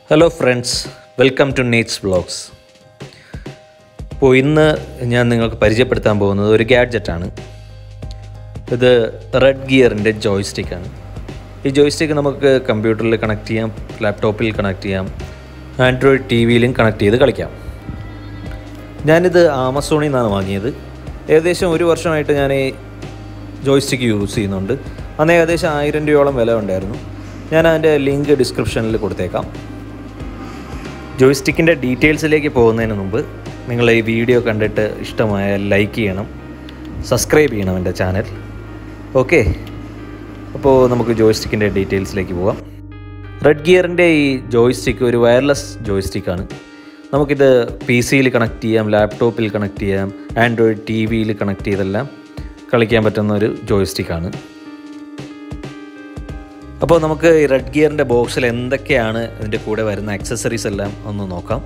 hello friends welcome to Neet's vlogs അപ്പോൾ ഇന്ന് ഞാൻ നിങ്ങൾക്ക് പരിചയപ്പെടുത്താൻ പോകുന്നത് ഒരു ഗാഡ്ജറ്റാണ് ഇത് റെഡ് ഗിയറിൻ്റെ ജോയ്സ്റ്റിക്കാണ് ഈ ജോയ്സ്റ്റിക്ക് നമുക്ക് കമ്പ്യൂട്ടറിൽ കണക്ട് ചെയ്യാം ലാപ്ടോപ്പിൽ കണക്ട് ചെയ്യാം ആൻഡ്രോയിഡ് ടി വിയിലും കണക്ട് ചെയ്ത് കളിക്കാം ഞാനിത് ആമസോണിൽ നിന്നാണ് വാങ്ങിയത് ഏകദേശം ഒരു വർഷമായിട്ട് ഞാൻ ഈ ജോയ്സ്റ്റിക്ക് യൂസ് ചെയ്യുന്നുണ്ട് അന്ന് ഏകദേശം ആയിരം രൂപയോളം വില ഉണ്ടായിരുന്നു ഞാൻ അതിൻ്റെ ലിങ്ക് ഡിസ്ക്രിപ്ഷനിൽ കൊടുത്തേക്കാം ജോയ്സ്റ്റിക്കിൻ്റെ ഡീറ്റെയിൽസിലേക്ക് പോകുന്നതിന് മുമ്പ് നിങ്ങൾ ഈ വീഡിയോ കണ്ടിട്ട് ഇഷ്ടമായ ലൈക്ക് ചെയ്യണം സബ്സ്ക്രൈബ് ചെയ്യണം എൻ്റെ ചാനൽ ഓക്കെ അപ്പോൾ നമുക്ക് ജോയ്സ്റ്റിക്കിൻ്റെ ഡീറ്റെയിൽസിലേക്ക് പോകാം റെഡ് ഗിയറിൻ്റെ ഈ ജോയ്സ്റ്റിക്ക് ഒരു വയർലെസ് ജോയ്സ്റ്റിക്കാണ് നമുക്കിത് പി സിയിൽ കണക്ട് ചെയ്യാം ലാപ്ടോപ്പിൽ കണക്ട് ചെയ്യാം ആൻഡ്രോയിഡ് ടി വിയിൽ കണക്ട് ചെയ്തെല്ലാം കളിക്കാൻ പറ്റുന്ന ഒരു ജോയ്സ്റ്റിക്കാണ് അപ്പോൾ നമുക്ക് ഈ റെഡ് ഗിയറിൻ്റെ ബോക്സിൽ എന്തൊക്കെയാണ് ഇതിൻ്റെ കൂടെ വരുന്ന അക്സസറീസ് എല്ലാം ഒന്ന് നോക്കാം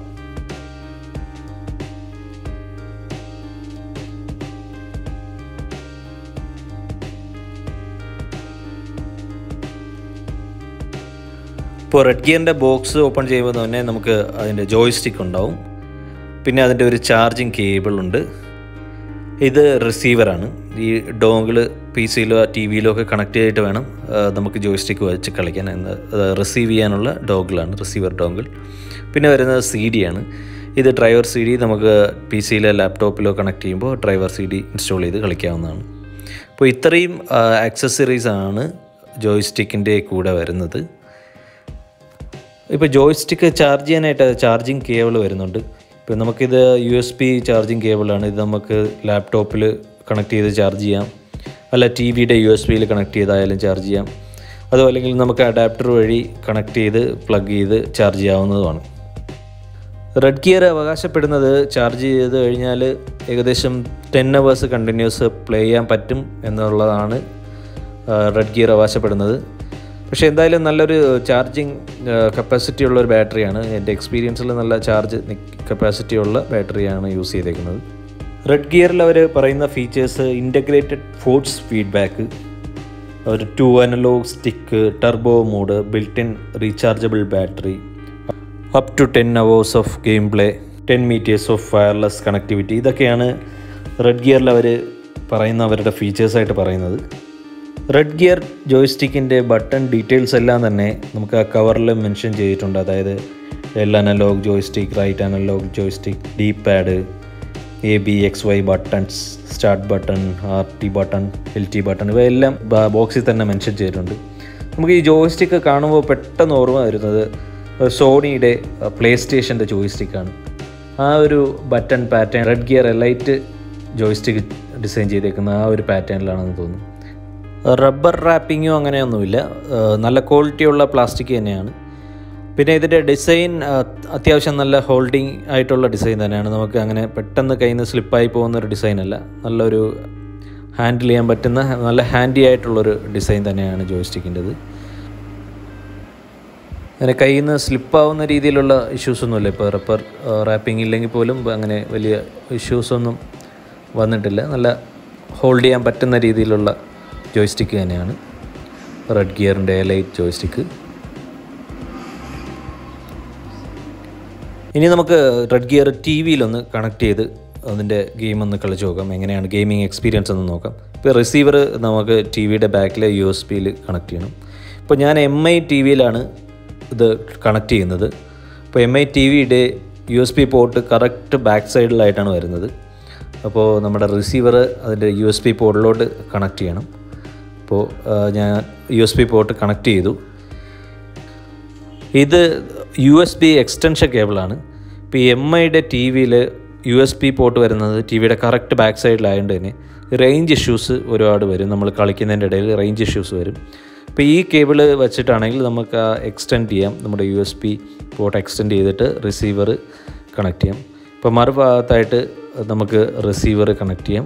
ഇപ്പോൾ റെഡ് ഗിയറിൻ്റെ ബോക്സ് ഓപ്പൺ ചെയ്യുമ്പോൾ തന്നെ നമുക്ക് അതിൻ്റെ ജോയ്സ്റ്റിക്ക് ഉണ്ടാവും പിന്നെ അതിൻ്റെ ഒരു ചാർജിങ് കേബിൾ ഉണ്ട് ഇത് റിസീവറാണ് ഈ ഡോങ്കിൾ പി സിയിലോ ടി വിയിലോ ഒക്കെ കണക്ട് ചെയ്തിട്ട് വേണം ആ, നമുക്ക് ജോയ്സ്റ്റിക്ക് വെച്ച് കളിക്കാൻ എന്ന് റിസീവ് ചെയ്യാനുള്ള ഡോങ്കിളാണ് റിസീവർ ഡോങ്കിൾ പിന്നെ വരുന്നത് സി ഡി ആണ് ഇത് ഡ്രൈവർ സി ഡി നമുക്ക് പി സിയിലോ ലാപ്ടോപ്പിലോ കണക്ട് ചെയ്യുമ്പോൾ ഡ്രൈവർ സി ഡി ഇൻസ്റ്റാൾ ചെയ്ത് കളിക്കാവുന്നതാണ് അപ്പോൾ ഇത്രയും ആക്സസറീസ് ആണ് ജോയ്സ്റ്റിക്കിൻ്റെ കൂടെ വരുന്നത് ഇപ്പോൾ ജോയ്സ്റ്റിക്ക് ചാർജ് ചെയ്യാനായിട്ട് ചാർജിങ് കേബിൾ വരുന്നുണ്ട് ഇപ്പോൾ നമുക്കിത് യു എസ് പി ചാർജിങ് കേബിളാണ് ഇത് നമുക്ക് ലാപ്ടോപ്പിൽ കണക്ട് ചെയ്ത് ചാർജ് ചെയ്യാം അല്ല ടി വിയുടെ യു എസ് പിയിൽ കണക്ട് ചെയ്തായാലും ചാർജ് ചെയ്യാം അതോ അല്ലെങ്കിൽ നമുക്ക് അഡാപ്റ്റർ വഴി കണക്ട് ചെയ്ത് പ്ലഗ് ചെയ്ത് ചാർജ് ചെയ്യാവുന്നതുമാണ് റെഡ് ഗിയർ അവകാശപ്പെടുന്നത് ചാർജ് ചെയ്ത് കഴിഞ്ഞാൽ ഏകദേശം ടെൻ അവേഴ്സ് കണ്ടിന്യൂസ് പ്ലേ ചെയ്യാൻ പറ്റും എന്നുള്ളതാണ് റെഡ് ഗിയർ അവകാശപ്പെടുന്നത് പക്ഷേ എന്തായാലും നല്ലൊരു ചാർജിങ് കപ്പാസിറ്റി ഉള്ള ഒരു ബാറ്ററിയാണ് എൻ്റെ എക്സ്പീരിയൻസിൽ നല്ല ചാർജ് കപ്പാസിറ്റി ഉള്ള ബാറ്ററിയാണ് യൂസ് ചെയ്തേക്കുന്നത് റെഡ് ഗിയറിൽ അവർ പറയുന്ന ഫീച്ചേഴ്സ് ഇൻ്റഗ്രേറ്റഡ് ഫോഴ്സ് ഫീഡ്ബാക്ക് ഒരു two analogue stick turbo mode built in rechargeable battery up to ten hours of game play ten metres of wireless connectivity ഇതൊക്കെയാണ് റെഡ് ഗിയറിൽ അവർ പറയുന്ന അവരുടെ ഫീച്ചേഴ്സായിട്ട് പറയുന്നത് റെഡ് ഗിയർ ജോയ്സ്റ്റിക്കിൻ്റെ ബട്ടൺ ഡീറ്റെയിൽസ് എല്ലാം തന്നെ നമുക്ക് ആ കവറിൽ മെൻഷൻ ചെയ്തിട്ടുണ്ട് അതായത് L analogue joystick right analogue joystick D pad A B X Y buttons start button R T button L T button ഇവയെല്ലാം ബോക്സിൽ തന്നെ മെൻഷൻ ചെയ്തിട്ടുണ്ട് നമുക്ക് ഈ ജോയ്സ്റ്റിക്ക് കാണുമ്പോൾ പെട്ടെന്ന് ഓർമ്മ വരുന്നത് സോണിയുടെ പ്ലേ സ്റ്റേഷൻ്റെ ജോയ്സ്റ്റിക്കാണ് ആ ഒരു button pattern Red Gear elite joystick design ചെയ്തേക്കുന്ന ആ ഒരു പാറ്റേണിലാണെന്ന് തോന്നുന്നു റബ്ബർ റാപ്പിങ്ങോ അങ്ങനെയൊന്നുമില്ല ഏഹ് നല്ല ക്വാളിറ്റിയുള്ള പ്ലാസ്റ്റിക് തന്നെയാണ് പിന്നെ ഇതിൻ്റെ ഡിസൈൻ അത്യാവശ്യം നല്ല ഹോൾഡിങ് ആയിട്ടുള്ള ഡിസൈൻ തന്നെയാണ് നമുക്ക് അങ്ങനെ പെട്ടെന്ന് കയ്യിൽ നിന്ന് സ്ലിപ്പായി പോകുന്ന ഒരു ഡിസൈനല്ല നല്ലൊരു ഹാൻഡിൽ ചെയ്യാൻ പറ്റുന്ന നല്ല ഹാൻഡി ആയിട്ടുള്ളൊരു ഡിസൈൻ തന്നെയാണ് ജോയ്സ്റ്റിക്കിൻ്റെത് അങ്ങനെ കയ്യിൽ നിന്ന് സ്ലിപ്പാവുന്ന രീതിയിലുള്ള ഇഷ്യൂസൊന്നുമില്ല ഇപ്പോൾ റബ്ബർ റാപ്പിംഗ് ഇല്ലെങ്കിൽ പോലും അങ്ങനെ വലിയ ഇഷ്യൂസൊന്നും വന്നിട്ടില്ല നല്ല ഹോൾഡ് ചെയ്യാൻ പറ്റുന്ന രീതിയിലുള്ള ജോയ്സ്റ്റിക്ക് തന്നെയാണ് റെഡ് ഗിയറിൻ്റെ ലൈറ്റ് ജോയ്സ്റ്റിക്ക് ഇനി നമുക്ക് റെഡ് ഗിയർ ടി വിയിലൊന്ന് കണക്ട് ചെയ്ത് അതിൻ്റെ ഗെയിം ഒന്ന് കളിച്ച് നോക്കാം എങ്ങനെയാണ് ഗെയിമിംഗ് എക്സ്പീരിയൻസ് ഒന്ന് നോക്കാം ഇപ്പോൾ റിസീവർ നമുക്ക് ടി വിയുടെ ബാക്കിലെ യു എസ് പിയിൽ കണക്ട് ചെയ്യണം ഇപ്പോൾ ഞാൻ എം ഐ ടി വിയിലാണ് ഇത് കണക്ട് ചെയ്യുന്നത് അപ്പോൾ എം ഐ ടി വിയുടെ U S B port correct back സൈഡിലായിട്ടാണ് വരുന്നത് അപ്പോൾ നമ്മുടെ റിസീവർ അതിൻ്റെ യു എസ് പി പോർട്ടിലോട്ട് കണക്ട് ചെയ്യണം അപ്പോൾ ആ, ഞാൻ U S B port connect ചെയ്തു ഇത് യു എസ് ബി എക്സ്റ്റൻഷൻ കേബിളാണ് ഇപ്പോൾ ഈ എം ഐയുടെ ടി വിയിൽ യു എസ് ബി പോർട്ട് വരുന്നത് ടി വിയുടെ കറക്റ്റ് ബാക്ക് സൈഡിലായതുകൊണ്ട് തന്നെ റേഞ്ച് ഇഷ്യൂസ് ഒരുപാട് വരും നമ്മൾ കളിക്കുന്നതിൻ്റെ ഇടയിൽ റേഞ്ച് ഇഷ്യൂസ് വരും ഇപ്പോൾ ഈ കേബിൾ വെച്ചിട്ടാണെങ്കിൽ നമുക്ക് ആ എക്സ്റ്റെൻഡ് ചെയ്യാം നമ്മുടെ U S B port extend ചെയ്തിട്ട് റിസീവർ കണക്ട് ചെയ്യാം ഇപ്പോൾ മറുഭാഗത്തായിട്ട് നമുക്ക് റിസീവർ കണക്ട് ചെയ്യാം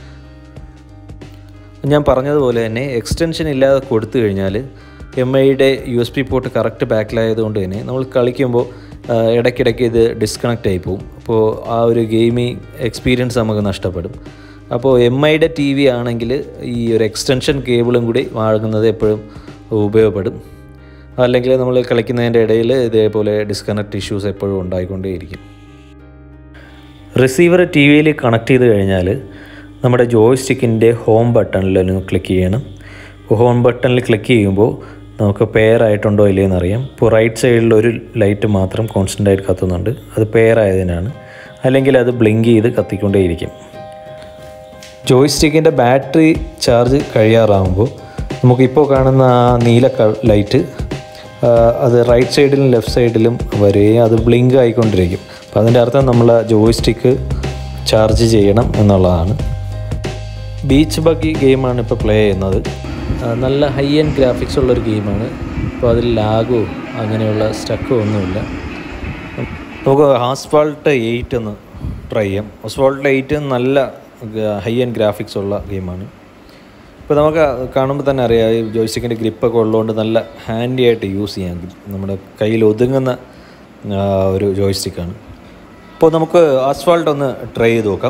ഞാൻ പറഞ്ഞതുപോലെ തന്നെ എക്സ്റ്റൻഷൻ ഇല്ലാതെ കൊടുത്തു കഴിഞ്ഞാൽ എം ഐയുടെ U S B port correct ബാക്കിലായതുകൊണ്ട് തന്നെ നമ്മൾ കളിക്കുമ്പോൾ ആ, ഇടയ്ക്കിടയ്ക്ക് ഇത് ഡിസ്കണക്റ്റ് ആയി പോകും അപ്പോൾ ആ ഒരു ഗെയിമിംഗ് എക്സ്പീരിയൻസ് നമുക്ക് നഷ്ടപ്പെടും അപ്പോൾ എം ഐയുടെ ടി വി ആണെങ്കിൽ ഈ ഒരു എക്സ്റ്റൻഷൻ കേബിളും കൂടി വാങ്ങുന്നത് എപ്പോഴും ഉപയോഗപ്പെടും അല്ലെങ്കിൽ നമ്മൾ കളിക്കുന്നതിൻ്റെ ഇടയിൽ ഇതേപോലെ ഡിസ്കണക്ട് ഇഷ്യൂസ് എപ്പോഴും ഉണ്ടായിക്കൊണ്ടേയിരിക്കും റിസീവർ ടി വിയിൽ കണക്ട് ചെയ്ത് കഴിഞ്ഞാൽ നമ്മുടെ ജോയ്സ്റ്റിക്കിൻ്റെ ഹോം ബട്ടണിലൊന്ന് ക്ലിക്ക് ചെയ്യണം ഹോം ബട്ടണിൽ ക്ലിക്ക് ചെയ്യുമ്പോൾ നമുക്ക് പെയർ ആയിട്ടുണ്ടോ ഇല്ലയെന്ന് അറിയാം ഇപ്പോൾ റൈറ്റ് സൈഡിൽ ഒരു ലൈറ്റ് മാത്രം കോൺസ്റ്റൻ്റ് ആയിട്ട് കത്തുന്നുണ്ട് അത് പെയർ ആയതിനാണ് അല്ലെങ്കിൽ അത് ബ്ലിങ്ക് ചെയ്ത് കത്തിക്കൊണ്ടേയിരിക്കും ജോയ്സ്റ്റിക്കിൻ്റെ ബാറ്ററി ചാർജ് കഴിയാറാകുമ്പോൾ നമുക്കിപ്പോൾ കാണുന്ന ആ നീല ക- ലൈറ്റ് ആ, അത് റൈറ്റ് സൈഡിലും ലെഫ്റ്റ് സൈഡിലും വരികയും അത് ബ്ലിങ്ക് ആയിക്കൊണ്ടിരിക്കും അപ്പോൾ അതിൻ്റെ അർത്ഥം നമ്മൾ ജോയ്സ്റ്റിക്ക് ചാർജ് ചെയ്യണം എന്നുള്ളതാണ് ബീച്ച് ബഗ്ഗി ഗെയിമാണ് ഇപ്പോൾ പ്ലേ ചെയ്യുന്നത് ആ, നല്ല ഹൈ എൻഡ് ഗ്രാഫിക്സ് ഉള്ളൊരു ഗെയിമാണ് അപ്പോൾ അതിൽ ലാഗോ അങ്ങനെയുള്ള സ്റ്റക്കോ ഒന്നുമില്ല നമുക്ക് ആസ്ഫാൾട്ട് എയ്റ്റ് ഒന്ന് ട്രൈ ചെയ്യാം ആസ്ഫാൾട്ട് എയ്റ്റ് നല്ല ഹൈ എൻഡ് ഗ്രാഫിക്സ് ഉള്ള ഗെയിമാണ് ഇപ്പോൾ നമുക്ക് കാണുമ്പോൾ തന്നെ അറിയാം ഈ ജോയ്സ്റ്റിക്കിൻ്റെ ഗ്രിപ്പൊക്കെ ഉള്ളതുകൊണ്ട് നല്ല ഹാൻഡി ആയിട്ട് യൂസ് ചെയ്യാം നമ്മുടെ കയ്യിൽ ഒതുങ്ങുന്ന ആ, ഒരു ജോയ്സ്റ്റിക്കാണ് അപ്പോൾ നമുക്ക് ആസ്ഫാൾട്ട് ഒന്ന് ട്രൈ ചെയ്ത് നോക്കാം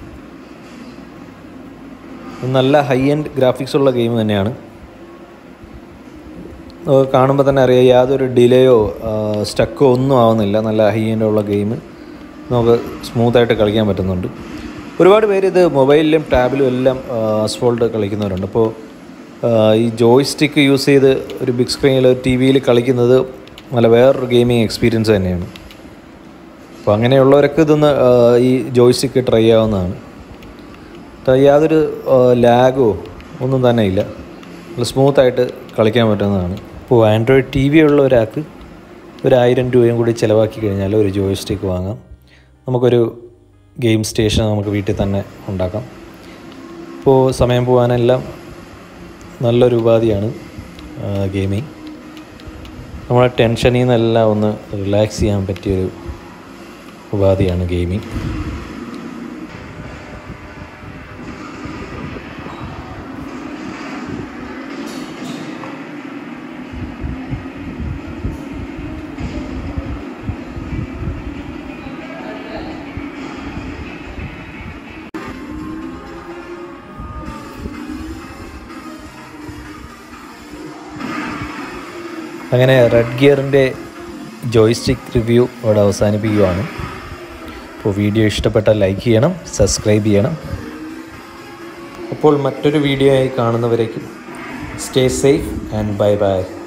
നല്ല ഹൈ എൻഡ് ഗ്രാഫിക്സ് ഉള്ള ഗെയിം തന്നെയാണ് നമുക്ക് കാണുമ്പോൾ തന്നെ അറിയാം യാതൊരു ഡിലേയോ സ്റ്റക്കോ ഒന്നും ആവുന്നില്ല നല്ല ഹൈ എൻഡ് ഉള്ള ഗെയിം നമുക്ക് സ്മൂത്തായിട്ട് കളിക്കാൻ പറ്റുന്നുണ്ട് ഒരുപാട് പേര് ഇത് മൊബൈലിലും ടാബിലും എല്ലാം അസ്ഫോൾട്ട് കളിക്കുന്നവരുണ്ട് അപ്പോൾ ഈ ജോയ്സ്റ്റിക്ക് യൂസ് ചെയ്ത് ഒരു ബിഗ് സ്ക്രീനിൽ ടി വിയിൽ കളിക്കുന്നത് നല്ല വേറൊരു ഗെയിമിങ് എക്സ്പീരിയൻസ് തന്നെയാണ് അപ്പോൾ അങ്ങനെയുള്ളവരൊക്കെ ഇതൊന്ന് ആ, ഈ ജോയ്സ്റ്റിക്ക് ട്രൈ ആവുന്നതാണ് ത- യാതൊരു ലാഗോ ഒന്നും തന്നെ ഇല്ല നല്ല സ്മൂത്തായിട്ട് കളിക്കാൻ പറ്റുന്നതാണ് ഇപ്പോൾ ആൻഡ്രോയിഡ് ടി വി ഉള്ള ഒരാൾക്ക് ഒരു ആയിരം രൂപയും കൂടി ചിലവാക്കി കഴിഞ്ഞാൽ ഒരു ജോയ്സ്റ്റിക്ക് വാങ്ങാം നമുക്കൊരു ഗെയിം സ്റ്റേഷൻ നമുക്ക് വീട്ടിൽ തന്നെ ഉണ്ടാക്കാം ഇപ്പോൾ സമയം പോകാനെല്ലാം നല്ലൊരു ഉപാധിയാണ് ഗെയിമിങ് നമ്മളെ ടെൻഷനിൽ നിന്നെല്ലാം ഒന്ന് റിലാക്സ് ചെയ്യാൻ പറ്റിയൊരു ഉപാധിയാണ് ഗെയിമിങ് അങ്ങനെ റെഡ് ഗിയറിൻ്റെ ജോയ്സ്റ്റിക് റിവ്യൂ ഇവിടെ അവസാനിപ്പിക്കുകയാണ് അപ്പോൾ വീഡിയോ ഇഷ്ടപ്പെട്ടാൽ ലൈക്ക് ചെയ്യണം സബ്സ്ക്രൈബ് ചെയ്യണം അപ്പോൾ മറ്റൊരു വീഡിയോ ആയി കാണുന്നവരേക്കും stay safe and bye by